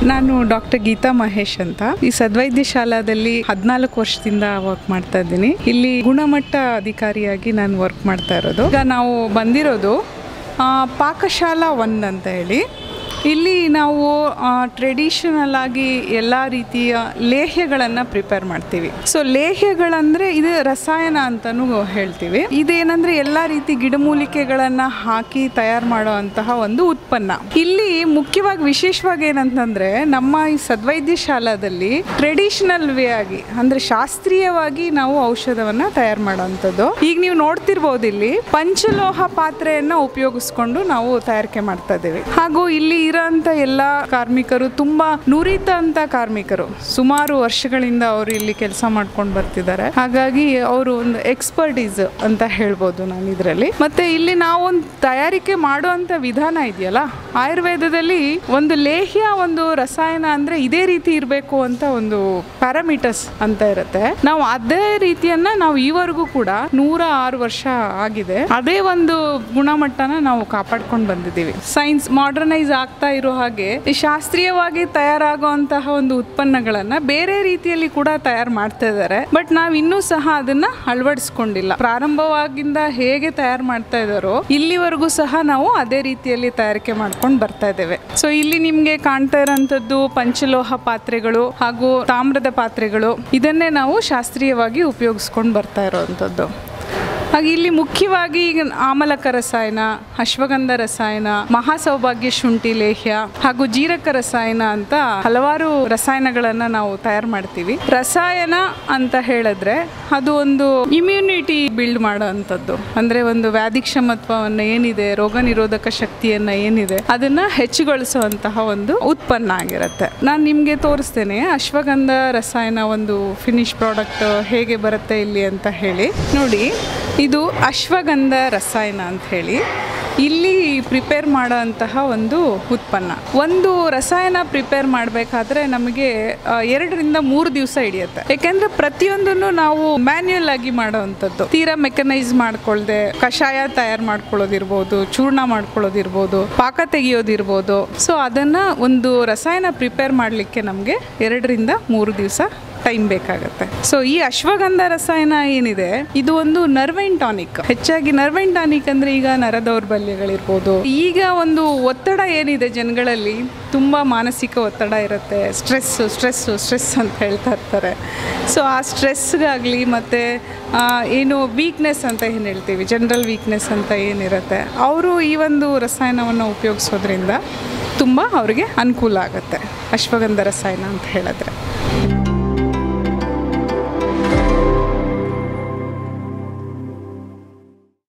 ನಾನು ಡಾಕ್ಟರ್ ಗೀತಾ ಮಹೇಶ್ ಅಂತ ಈ ಸದ್ವೈದ್ಯ ಶಾಲಾದಲ್ಲಿ ಹದಿನಾಲ್ಕು ವರ್ಷದಿಂದ ವರ್ಕ್ ಮಾಡ್ತಾ ಇದ್ದೀನಿ ಇಲ್ಲಿ ಗುಣಮಟ್ಟ ಅಧಿಕಾರಿಯಾಗಿ ನಾನು ವರ್ಕ್ ಮಾಡ್ತಾ ಇರೋದು ಈಗ ನಾವು ಬಂದಿರೋದು ಆ, ಪಾಕಶಾಲಾ ಒನ್ ಅಂತ ಹೇಳಿ ಇಲ್ಲಿ ನಾವು ಟ್ರೆಡಿಷನಲ್ ಆಗಿ ಎಲ್ಲ ರೀತಿಯ ಲೇಹ್ಯಗಳನ್ನು ಪ್ರಿಪೇರ್ ಮಾಡ್ತೀವಿ ಸೊ ಲೇಹ್ಯಗಳಂದ್ರೆ ಇದು ರಸಾಯನ ಅಂತಲೂ ಹೇಳ್ತೀವಿ ಇದೇನಂದ್ರೆ ಎಲ್ಲ ರೀತಿ ಗಿಡಮೂಲಿಕೆಗಳನ್ನು ಹಾಕಿ ತಯಾರು ಮಾಡುವಂತಹ ಒಂದು ಉತ್ಪನ್ನ ಇಲ್ಲಿ ಮುಖ್ಯವಾಗಿ ವಿಶೇಷವಾಗಿ ಏನಂತಂದ್ರೆ ನಮ್ಮ ಈ ಸದ್ವೈದ್ಯ ಶಾಲಾದಲ್ಲಿ ಟ್ರೆಡಿಷನಲ್ ವೇ ಆಗಿ ಅಂದ್ರೆ ಶಾಸ್ತ್ರೀಯವಾಗಿ ನಾವು ಔಷಧವನ್ನ ತಯಾರು ಮಾಡುವಂಥದ್ದು ಈಗ ನೀವು ನೋಡ್ತಿರ್ಬೋದು ಇಲ್ಲಿ ಪಂಚಲೋಹ ಪಾತ್ರೆಯನ್ನ ಉಪಯೋಗಿಸ್ಕೊಂಡು ನಾವು ತಯಾರಿಕೆ ಮಾಡ್ತಾ ಇದ್ದೀವಿ ಹಾಗೂ ಇಲ್ಲಿ ಇರೋಂಥ ಎಲ್ಲ ಕಾರ್ಮಿಕರು ತುಂಬಾ ನುರಿತ ಅಂತ ಕಾರ್ಮಿಕರು ಸುಮಾರು ವರ್ಷಗಳಿಂದ ಅವರು ಇಲ್ಲಿ ಕೆಲಸ ಮಾಡ್ಕೊಂಡು ಬರ್ತಿದ್ದಾರೆ ಹಾಗಾಗಿ ಅವರು ಒಂದು ಎಕ್ಸ್ಪರ್ಟೀಸ್ ಅಂತ ಹೇಳ್ಬೋದು ನಾನು ಇದರಲ್ಲಿ ಮತ್ತೆ ಇಲ್ಲಿ ನಾವು ಒಂದು ತಯಾರಿಕೆ ಮಾಡುವಂತ ವಿಧಾನ ಇದೆಯಲ್ಲ ಆಯುರ್ವೇದದಲ್ಲಿ ಒಂದು ಲೇಹ್ಯ ಒಂದು ರಸಾಯನ ಅಂದ್ರೆ ಇದೇ ರೀತಿ ಇರಬೇಕು ಅಂತ ಒಂದು ಪ್ಯಾರಾಮೀಟರ್ಸ್ ಅಂತ ಇರುತ್ತೆ ನಾವು ಅದೇ ರೀತಿಯನ್ನ ನಾವು ಈವರೆಗೂ ಕೂಡ ನೂರ ಆರು ವರ್ಷ ಆಗಿದೆ ಅದೇ ಒಂದು ಗುಣಮಟ್ಟನ ನಾವು ಕಾಪಾಡ್ಕೊಂಡು ಬಂದಿದ್ದೀವಿ ಸೈನ್ಸ್ ಮಾಡರ್ನೈಸ್ ಆಗ್ತಾ ಇರೋ ಹಾಗೆ ಈ ಶಾಸ್ತ್ರೀಯವಾಗಿ ತಯಾರಾಗುವಂತಹ ಒಂದು ಉತ್ಪನ್ನಗಳನ್ನ ಬೇರೆ ರೀತಿಯಲ್ಲಿ ಕೂಡ ತಯಾರು ಮಾಡ್ತಾ ಇದ್ದಾರೆ ಬಟ್ ನಾವ್ ಇನ್ನೂ ಸಹ ಅದನ್ನ ಅಳವಡಿಸ್ಕೊಂಡಿಲ್ಲ ಪ್ರಾರಂಭವಾಗಿಂದ ಹೇಗೆ ತಯಾರು ಮಾಡ್ತಾ ಇದ್ದಾರೋ ಇಲ್ಲಿವರೆಗೂ ಸಹ ನಾವು ಅದೇ ರೀತಿಯಲ್ಲಿ ತಯಾರಿಕೆ ಮಾಡ್ಕೊಂಡು ಬರ್ತಾ ಇದ್ದೇವೆ ಸೊ ಇಲ್ಲಿ ನಿಮ್ಗೆ ಕಾಣ್ತಾ ಇರೋಂಥದ್ದು ಪಂಚಲೋಹ ಪಾತ್ರೆಗಳು ಹಾಗೂ ತಾಮ್ರದ ಪಾತ್ರೆಗಳು ಇದನ್ನೇ ನಾವು ಶಾಸ್ತ್ರೀಯವಾಗಿ ಉಪಯೋಗಿಸ್ಕೊಂಡು ಬರ್ತಾ ಇರೋವಂಥದ್ದು ಹಾಗೆ ಇಲ್ಲಿ ಮುಖ್ಯವಾಗಿ ಈಗ ಆಮಲಕ ರಸಾಯನ ಅಶ್ವಗಂಧ ರಸಾಯನ ಮಹಾಸೌಭಾಗ್ಯ ಶುಂಠಿ ಲೇಹ್ಯ ಹಾಗೂ ಜೀರಕ ರಸಾಯನ ಅಂತ ಹಲವಾರು ರಸಾಯನಗಳನ್ನ ನಾವು ತಯಾರು ಮಾಡ್ತೀವಿ ರಸಾಯನ ಅಂತ ಹೇಳಿದ್ರೆ ಅದು ಒಂದು ಇಮ್ಯುನಿಟಿ ಬಿಲ್ಡ್ ಮಾಡೋವಂಥದ್ದು ಅಂದ್ರೆ ಒಂದು ವ್ಯಾಧಿ ಕ್ಷಮತ್ವವನ್ನ ಏನಿದೆ ರೋಗ ನಿರೋಧಕ ಶಕ್ತಿಯನ್ನ ಏನಿದೆ ಅದನ್ನ ಹೆಚ್ಚುಗೊಳಿಸುವಂತಹ ಒಂದು ಉತ್ಪನ್ನ ಆಗಿರುತ್ತೆ ನಾನು ನಿಮಗೆ ತೋರಿಸ್ತೇನೆ ಅಶ್ವಗಂಧ ರಸಾಯನ ಒಂದು ಫಿನಿಶ್ ಪ್ರಾಡಕ್ಟ್ ಹೇಗೆ ಬರುತ್ತೆ ಇಲ್ಲಿ ಅಂತ ಹೇಳಿ ನೋಡಿ ಇದು ಅಶ್ವಗಂಧ ರಸಾಯನ ಅಂತ ಹೇಳಿ ಇಲ್ಲಿ ಪ್ರಿಪೇರ್ ಮಾಡೋಂತಹ ಒಂದು ಉತ್ಪನ್ನ ಒಂದು ರಸಾಯನ ಪ್ರಿಪೇರ್ ಮಾಡಬೇಕಾದ್ರೆ ನಮಗೆ ಆ, ಎರಡರಿಂದ ಮೂರು ದಿವಸ ಹಿಡಿಯುತ್ತೆ ಯಾಕೆಂದ್ರೆ ಪ್ರತಿಯೊಂದನ್ನು ನಾವು ಮ್ಯಾನ್ಯಲ್ ಆಗಿ ಮಾಡೋವಂಥದ್ದು ತೀರಾ ಮೆಕನೈಸ್ ಮಾಡ್ಕೊಳ್ದೆ ಕಷಾಯ ತಯಾರು ಮಾಡ್ಕೊಳ್ಳೋದಿರ್ಬೋದು ಚೂರ್ಣ ಮಾಡ್ಕೊಳ್ಳೋದಿರ್ಬೋದು ಪಾಕ ತೆಗಿಯೋದಿರ್ಬೋದು ಸೊ ಅದನ್ನ ಒಂದು ರಸಾಯನ ಪ್ರಿಪೇರ್ ಮಾಡಲಿಕ್ಕೆ ನಮಗೆ ಎರಡರಿಂದ ಮೂರು ದಿವಸ ಟೈಮ್ ಬೇಕಾಗುತ್ತೆ ಸೊ ಈ ಅಶ್ವಗಂಧ ರಸಾಯನ ಏನಿದೆ ಇದು ಒಂದು ನರ್ವೈನ್ ಟಾನಿಕ್ ಹೆಚ್ಚಾಗಿ ನರ್ವೈನ್ ಟಾನಿಕ್ ಅಂದ್ರೆ ಈಗ ನರ ದೌರ್ಬಲ್ಯಗಳಿರ್ಬೋದು ಈಗ ಒಂದು ಒತ್ತಡ ಏನಿದೆ ಜನಗಳಲ್ಲಿ ತುಂಬ ಮಾನಸಿಕ ಒತ್ತಡ ಇರುತ್ತೆ ಸ್ಟ್ರೆಸ್ ಸ್ಟ್ರೆಸ್ಸು ಸ್ಟ್ರೆಸ್ ಅಂತ ಹೇಳ್ತಾ ಇರ್ತಾರೆ ಸೊ ಆ ಸ್ಟ್ರೆಸ್ಗಾಗಲಿ ಮತ್ತು ಏನು ವೀಕ್ನೆಸ್ ಅಂತ ಏನು ಹೇಳ್ತೀವಿ ಜನರಲ್ ವೀಕ್ನೆಸ್ ಅಂತ ಏನಿರುತ್ತೆ ಅವರು ಈ ಒಂದು ರಸಾಯನವನ್ನು ಉಪಯೋಗಿಸೋದ್ರಿಂದ ತುಂಬ ಅವರಿಗೆ ಅನುಕೂಲ ಆಗುತ್ತೆ ಅಶ್ವಗಂಧ ರಸಾಯನ ಅಂತ ಹೇಳಿದ್ರೆ